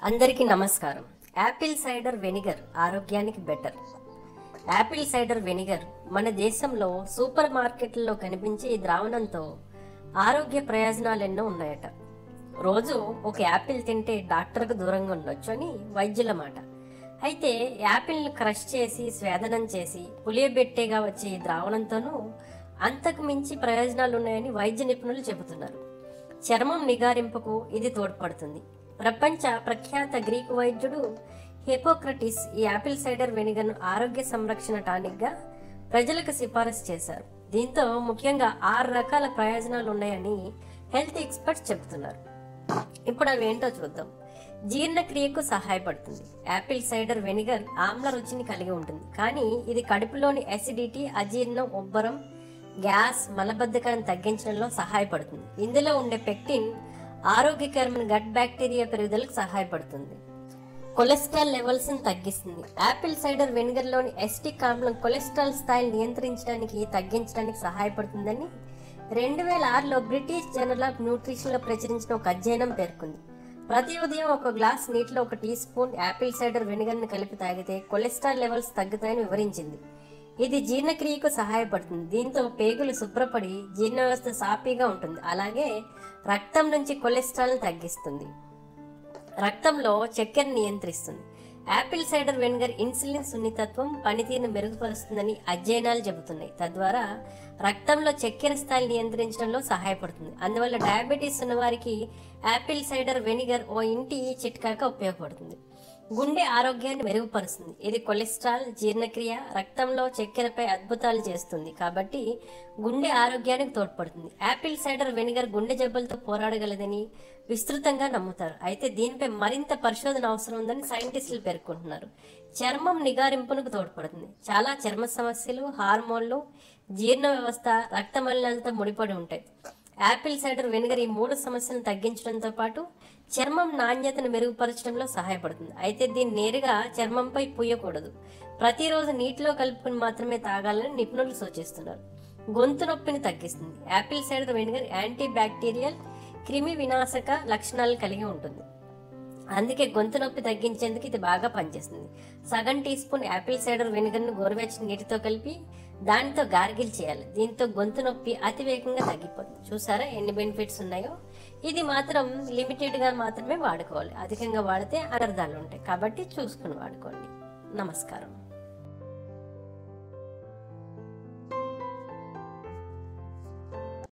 అందరికీ నమస్కారం apple cider vinegar ఆరోగ్యానికి బెటర్ యాపిల్ సైడర్ వెనిగర్ మన దేశంలో సూపర్ మార్కెట్లలో కనిపించే ఈ ద్రావణంతో ఆరోగ్య ప్రయోజనాలు ఎన్నో ఉన్నాయట రోజు ఒక యాపిల్ తింటే డాక్టర్కు దూరంగా ఉండొచ్చు అని వైద్యుల మాట అయితే యాపిల్ను క్రష్ చేసి స్వేదనం చేసి పులియబెట్టేగా వచ్చే ఈ ద్రావణంతోనూ అంతకు మించి ప్రయోజనాలు ఉన్నాయని వైద్య నిపుణులు చెబుతున్నారు చర్మం నిగారింపుకు ఇది తోడ్పడుతుంది ప్రపంచ ప్రఖ్యాత గ్రీకు వైద్యుడు హిపోక్రటిస్ ఈ యాపిల్ సైడర్ వెనిగర్ను ఆరోగ్య సంరక్షణ టానిక్గా ప్రజలకు సిఫారసు చేశారు దీంతో ముఖ్యంగా ఆరు రకాల ప్రయోజనాలు ఉన్నాయని హెల్త్ ఎక్స్పర్ట్స్ చెబుతున్నారు ఇప్పుడు అవి ఏంటో చూద్దాం జీర్ణక్రియకు సహాయపడుతుంది యాపిల్ సైడర్ వెనిగర్ ఆమ్ల రుచిని కలిగి ఉంటుంది కానీ ఇది కడుపులోని అసిడిటీ అజీర్ణం ఉబ్బరం గ్యాస్ మలబద్ధకాన్ని తగ్గించడంలో సహాయపడుతుంది ఇందులో ఉండే పెక్టిన్ ఆరోగ్యకరమైన గట్ బ్యాక్టీరియా పెరుగుదలకు సహాయపడుతుంది కొలెస్ట్రాల్ లెవెల్స్ ని తగ్గిస్తుంది యాపిల్ సైడర్ వెనిగర్ లోని ఎస్టిక్ ఆమ్లం కొలెస్ట్రాల్ స్థాయిని నియంత్రించడానికి తగ్గించడానికి సహాయపడుతుందని రెండు వేల ఆరులో బ్రిటిష్ జర్నల్ ఆఫ్ న్యూట్రిషన్ లో ప్రచురించిన ఒక అధ్యయనం పేర్కొంది ప్రతి ఉదయం ఒక గ్లాస్ నీటిలో ఒక teaspoon apple cider vinegar ని కలిపి తాగితే కొలెస్ట్రాల్ లెవెల్స్ తగ్గుతాయని వివరించింది ఇది జీర్ణక్రియకు సహాయపడుతుంది దీంతో పేగులు శుభ్రపడి జీర్ణ వ్యవస్థ సాఫీగా ఉంటుంది అలాగే రక్తం నుంచి కొలెస్ట్రాల్ని తగ్గిస్తుంది రక్తంలో చక్కెర నియంత్రిస్తుంది యాపిల్ సైడర్ వెనిగర్ ఇన్సులిన్ సున్నితత్వం పనితీరును మెరుగుపరుస్తుందని అధ్యయనాలు చెబుతున్నాయి తద్వారా రక్తంలో చక్కెర స్థాయిని నియంత్రించడంలో సహాయపడుతుంది అందువల్ల డయాబెటీస్ ఉన్న వారికి యాపిల్ సైడర్ వెనిగర్ ఓ ఇంటి చిట్కాగా ఉపయోగపడుతుంది గుండె ఆరోగ్యాన్ని మెరుగుపరుస్తుంది ఇది కొలెస్ట్రాల్ జీర్ణక్రియ రక్తంలో చక్కెరపై అద్భుతాలు చేస్తుంది కాబట్టి గుండె ఆరోగ్యానికి తోడ్పడుతుంది యాపిల్ సైడర్ వెనిగర్ గుండె జబ్బులతో పోరాడగలదని విస్తృతంగా నమ్ముతారు అయితే దీనిపై మరింత పరిశోధన అవసరం ఉందని సైంటిస్టులు పేర్కొంటున్నారు చర్మం నిగారింపునకు తోడ్పడుతుంది చాలా చర్మ సమస్యలు హార్మోన్లు జీర్ణ వ్యవస్థ రక్త మలినాలతో ముడిపడి ఉంటాయి యాపిల్ సైడర్ వెనిగర్ ఈ మూడు సమస్యలను తగ్గించడంతో పాటు చర్మం నాణ్యతను మెరుగుపరచడంలో సహాయపడుతుంది అయితే దీన్ని నేరుగా చర్మంపై పూయకూడదు ప్రతిరోజు నీటిలో కలుపుకుని మాత్రమే తాగాలని నిపుణులు సూచిస్తున్నారు గొంతు నొప్పిని తగ్గిస్తుంది apple cider vinegar antibacterial క్రిమి వినాశక లక్షణాలు కలిగి ఉంటుంది అందుకే గొంతు నొప్పి తగ్గించేందుకు ఇది బాగా పనిచేస్తుంది సగం టీ స్పూన్ యాపిల్ సైడర్ వెనిగర్ను గోరువెచ్చని నీటితో కలిపి దానితో గార్గిల్ చేయాలి దీంతో గొంతు నొప్పి అతి వేగంగా తగ్గిపోతుంది చూసారా ఎన్ని బెనిఫిట్స్ ఉన్నాయో ఇది మాత్రం లిమిటెడ్గా మాత్రమే వాడుకోవాలి అధికంగా వాడితే అనర్థాలు ఉంటాయి కాబట్టి చూసుకుని వాడుకోండి నమస్కారం